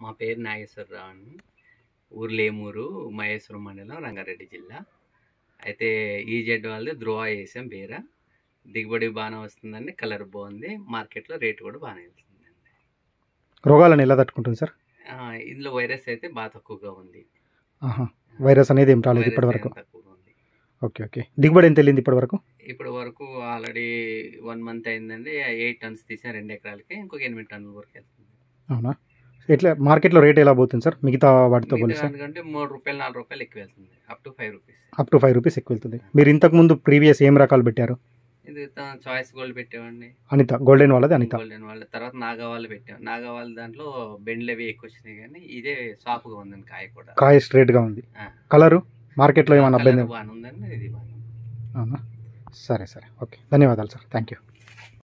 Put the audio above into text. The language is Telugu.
మా పేరు నాగేశ్వరరావు అండి ఊరు లేమూరు మహేశ్వరం మండలం రంగారెడ్డి జిల్లా అయితే ఈ జెడ్ వాళ్ళది ధ్రువ వేసాం బీర దిగుబడి బాగానే వస్తుందండి కలర్ బాగుంది మార్కెట్లో రేట్ కూడా బాగానే వెళ్తుందండి రోగాలను ఎలా తట్టుకుంటుంది సార్ ఆ, ఇందులో వైరస్ అయితే బాగా తక్కువగా ఉంది ఆహా వైరస్ అనేది ఏం రాలేదు వైరస్ ఇప్పటి వరకు ఏం తక్కువగా ఉంది ఓకే ఓకే దిగుబడి ఎంత వెళ్ళింది ఇప్పటి వరకు ఇప్పటి వరకు ఆల్రెడీ వన్ మంత్ అయిందండి ఎయిట్ టన్స్ తీసాం రెండు ఎకరాలకి ఇంకొక ఎనిమిది టన్నుల వరకు వెళ్తుంది అవునా ఎట్లా మార్కెట్లో రేట్ ఎలా పోతుంది సార్ మిగతా వాటితో మిగతా పోలిస్తే దానికంటే మూడు రూపాయలు నాలుగు రూపాయలు ఎక్కువ వెళ్తుంది up to five rupees up to five rupees ఎక్కువ వెళ్తుంది మీరు ఇంతకు ముందు ప్రీవియస్ ఏం రకాలు పెట్టారు ఇది చాయిస్ గోల్డ్ పెట్టామండి అనిత గోల్డెన్ వాళ్ళది అనిత గోల్డెన్ వాళ్ళ తర్వాత నాగవాళ్ళు పెట్టాం నాగవాళ్ళ దాంట్లో బెండ్లు అవి ఎక్కువ వచ్చినాయి కానీ ఇదే సాఫ్గా ఉందండి కాయ కూడా కాయ స్ట్రేట్గా ఉంది ఆ. కలరు మార్కెట్లో ఏమైనా కలర్ అబ్బాయి బాగానే ఉందండి ఇది బాగానే ఉంది. అవునా సరే సరే ఓకే ధన్యవాదాలు సార్ థ్యాంక్ యూ